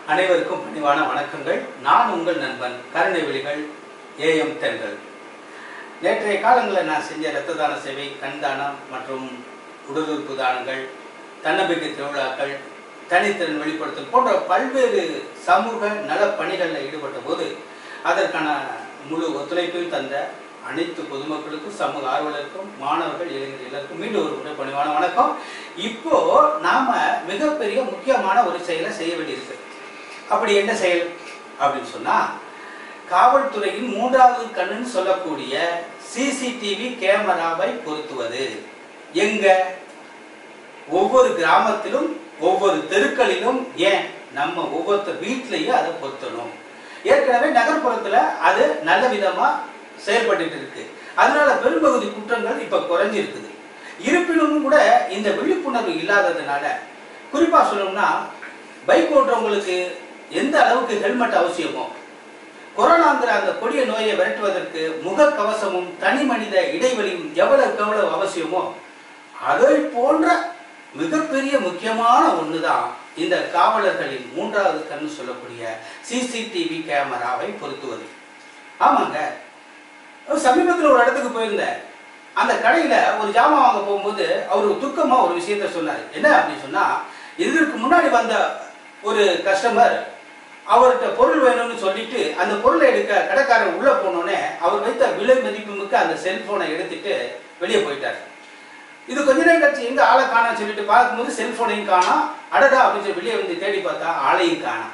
அனைவருக்கும் பணிவான வணக்கங்கள் நான் உங்கள் நண்பன் கருணை விழிகள் ஏஎம் தென்றல் நேற்றைய காலங்களில் நான் செஞ்ச இரத்த தான சேவை கண் தானம் மற்றும் உடல் உறுப்பு தானங்கள் தன்னம்பிக்கை திருவிழாக்கள் தனித்திறன் வெளிப்படுத்தல் போன்ற பல்வேறு சமூக நல பணிகளில் ஈடுபட்ட போது அதற்கான முழு ஒத்துழைப்பையும் தந்த அனைத்து பொதுமக்களுக்கும் சமூக ஆர்வலருக்கும் மாணவர்கள் இளைஞர் எல்லாருக்கும் மீண்டும் ஒரு முறை பணிவான வணக்கம் இப்போ நாம மிகப்பெரிய முக்கியமான ஒரு செயலை செய்ய வேண்டியிருக்கு அப்படி என்ன செயல் அப்படின்னு சொன்னா காவல்துறையின் மூன்றாவது கண்ணுன்னு சொல்லக்கூடிய சிசிடிவி கேமராவை பொருத்துவது எங்க ஒவ்வொரு கிராமத்திலும் ஒவ்வொரு தெருக்களிலும் ஏன் நம்ம ஒவ்வொருத்தர் வீட்லயும் அதை பொருத்தணும் ஏற்கனவே நகர்ப்புறத்துல அது நல்ல விதமா செயல்பட்டு இருக்கு அதனால பெரும்பகுதி குற்றங்கள் இப்ப குறைஞ்சிருக்குது இருப்பினும் கூட இந்த விழிப்புணர்வு இல்லாததுனால குறிப்பா சொல்லணும்னா பைக் ஓட்டுறவங்களுக்கு எந்த அளவுக்கு ஹெல்மெட் அவசியமோ கொரோனாங்கிற அந்த கொடிய நோயை விரட்டுவதற்கு முகக்கவசமும் தனி மனித இடைவெளியும் எவ்வளவுக்கு எவ்வளவு அவசியமோ அதை போன்ற மிகப்பெரிய முக்கியமான ஒண்ணுதான் இந்த காவலர்களின் மூன்றாவது கண் சொல்லக்கூடிய சிசிடிவி கேமராவை பொருத்துவது ஆமாங்க சமீபத்தில் ஒரு இடத்துக்கு போயிருந்தேன் அந்த கடையில ஒரு ஜாமான் வாங்க போகும்போது அவர் துக்கமா ஒரு விஷயத்த சொன்னார் என்ன அப்படின்னு சொன்னா இதற்கு முன்னாடி வந்த ஒரு கஸ்டமர் அவர்கிட்ட பொருள் வேணும்னு சொல்லிட்டு அந்த பொருளை எடுக்க கடைக்காரர் உள்ள போனோடனே அவர் வைத்த விலை மதிப்புமிக்க அந்த செல்போனை எடுத்துட்டு வெளியே போயிட்டார் இது கொஞ்ச நேரம் கழிச்சு எங்க ஆளை காணோம் சொல்லிட்டு பார்க்கும்போது செல்போனையும் காணோம் அடடா அப்படின்னு சொல்லி வெளியே வந்து தேடி பார்த்தா ஆளையும் காணோம்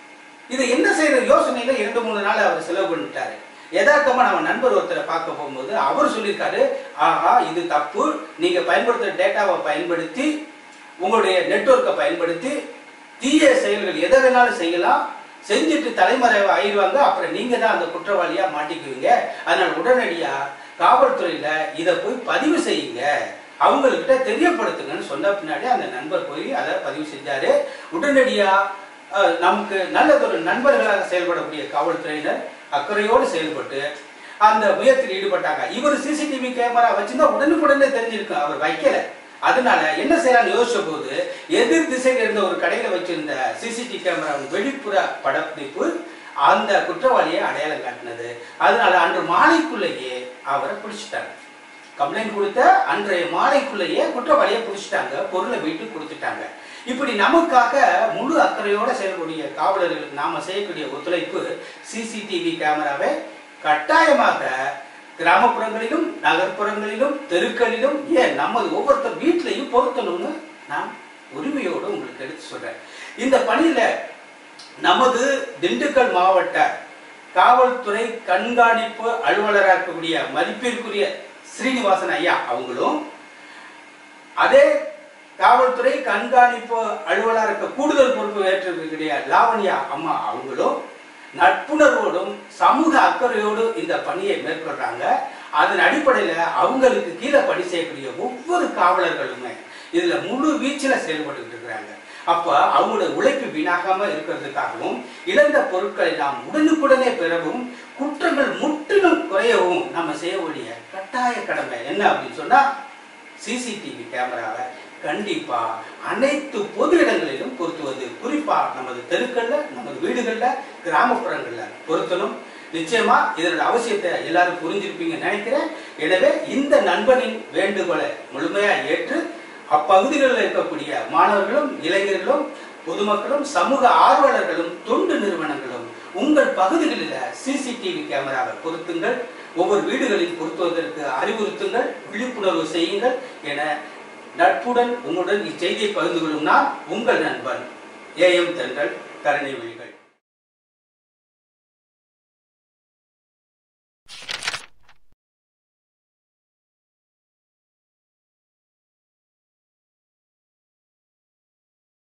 இது என்ன செய்யற யோசனையில இரண்டு மூணு நாள் அவர் செலவு பண்ணிட்டாரு யதார்த்தமா நம்ம நண்பர் ஒருத்தரை பார்க்க போகும்போது அவர் சொல்லியிருக்காரு ஆஹா இது தப்பு நீங்க பயன்படுத்துற டேட்டாவை பயன்படுத்தி உங்களுடைய நெட்வொர்க்கை பயன்படுத்தி தீய செயல்கள் எதை வேணாலும் செய்யலாம் செஞ்சுட்டு தலைமறைவு ஆயிடுவாங்க அப்புறம் நீங்க தான் அந்த குற்றவாளியா மாட்டிக்குவீங்க அதனால உடனடியா காவல்துறையில இதை போய் பதிவு செய்யுங்க அவங்கக்கிட்ட தெரியப்படுத்துங்கன்னு சொன்ன பின்னாடி அந்த நண்பர் போய் அதை பதிவு செஞ்சாரு உடனடியா அஹ், நமக்கு நல்லதொரு நண்பர்களாக செயல்படக்கூடிய காவல்துறையினர் அக்கறையோடு செயல்பட்டு அந்த முயற்சியில் ஈடுபட்டாங்க இவர் சிசிடிவி கேமரா வச்சிருந்தா உடனுக்குடனே தெரிஞ்சிருக்கும் அவர் வைக்கல அதனால என்ன செய்யலாம்னு யோசிச்ச போது எதிர் திசையில் இருந்த ஒரு கடையில வச்சிருந்த சிசிடிவி கேமராவின் வெளிப்புற படப்பிடிப்பு அந்த குற்றவாளியை அடையாளம் காட்டினது அதனால அன்று மாலைக்குள்ளேயே அவரை பிடிச்சிட்டாங்க கம்ப்ளைண்ட் கொடுத்த அன்றைய மாலைக்குள்ளேயே குற்றவாளியை பிடிச்சிட்டாங்க பொருளை வீட்டுக்கு கொடுத்துட்டாங்க இப்படி நமக்காக முழு அக்கறையோட செயல்படக்கூடிய காவலர்களுக்கு நாம செய்யக்கூடிய ஒத்துழைப்பு சிசிடிவி கேமராவை கட்டாயமாக கிராமப்புறங்களிலும் நகர்ப்புறங்களிலும் தெருக்களிலும் ஏன் நமது ஒவ்வொருத்தர் வீட்லையும் பொருத்தணும்னு நான் உரிமையோடு உங்களுக்கு எடுத்து சொல்றேன் இந்த பணியில நமது திண்டுக்கல் மாவட்ட காவல்துறை கண்காணிப்பு அலுவலராக இருக்கக்கூடிய மதிப்பிற்குரிய ஸ்ரீனிவாசன் ஐயா அவங்களும் அதே காவல்துறை கண்காணிப்பு அலுவலராக இருக்க கூடுதல் பொறுப்பு ஏற்றிருக்கக்கூடிய லாவண்யா அம்மா அவங்களும் நட்புணர்வோடும் சமூக அக்கறையோடு இந்த பணியை மேற்கொள்றாங்க அதன் அடிப்படையில அவங்களுக்கு கீழே பணி செய்யக்கூடிய ஒவ்வொரு காவலர்களுமே இதுல முழு வீச்சில செயல்பட்டு இருக்கிறாங்க அப்ப அவங்களோட உழைப்பு வீணாகாம இருக்கிறதுக்காகவும் இழந்த பொருட்களை நாம் உடனுக்குடனே பெறவும் குற்றங்கள் முற்றிலும் குறையவும் நம்ம செய்ய வேண்டிய கட்டாய கடமை என்ன அப்படின்னு சொன்னா சிசிடிவி கேமராவை கண்டிப்பா அனைத்து பொது இடங்களிலும் பொருத்துவது குறிப்பா நமது தெருக்கள்ல நமது வீடுகள்ல கிராமப்புறங்கள்ல பொருத்தணும் நிச்சயமா இதனோட அவசியத்தை எல்லாரும் புரிஞ்சிருப்பீங்கன்னு நினைக்கிறேன் எனவே இந்த நண்பனின் வேண்டுகோளை முழுமையா ஏற்று அப்பகுதிகளில் இருக்கக்கூடிய மாணவர்களும் இளைஞர்களும் பொதுமக்களும் சமூக ஆர்வலர்களும் தொண்டு நிறுவனங்களும் உங்கள் பகுதிகளில் சிசிடிவி கேமராவை பொருத்துங்கள் ஒவ்வொரு வீடுகளில் பொருத்துவதற்கு அறிவுறுத்துங்கள் விழிப்புணர்வு செய்யுங்கள் என நட்புடன் உங்களுடன் இச்செய்தியை பகிர்ந்து கொள்ளும் நான் உங்கள் நண்பன் ஏஎம் தென்றல் கருணை விழிகள்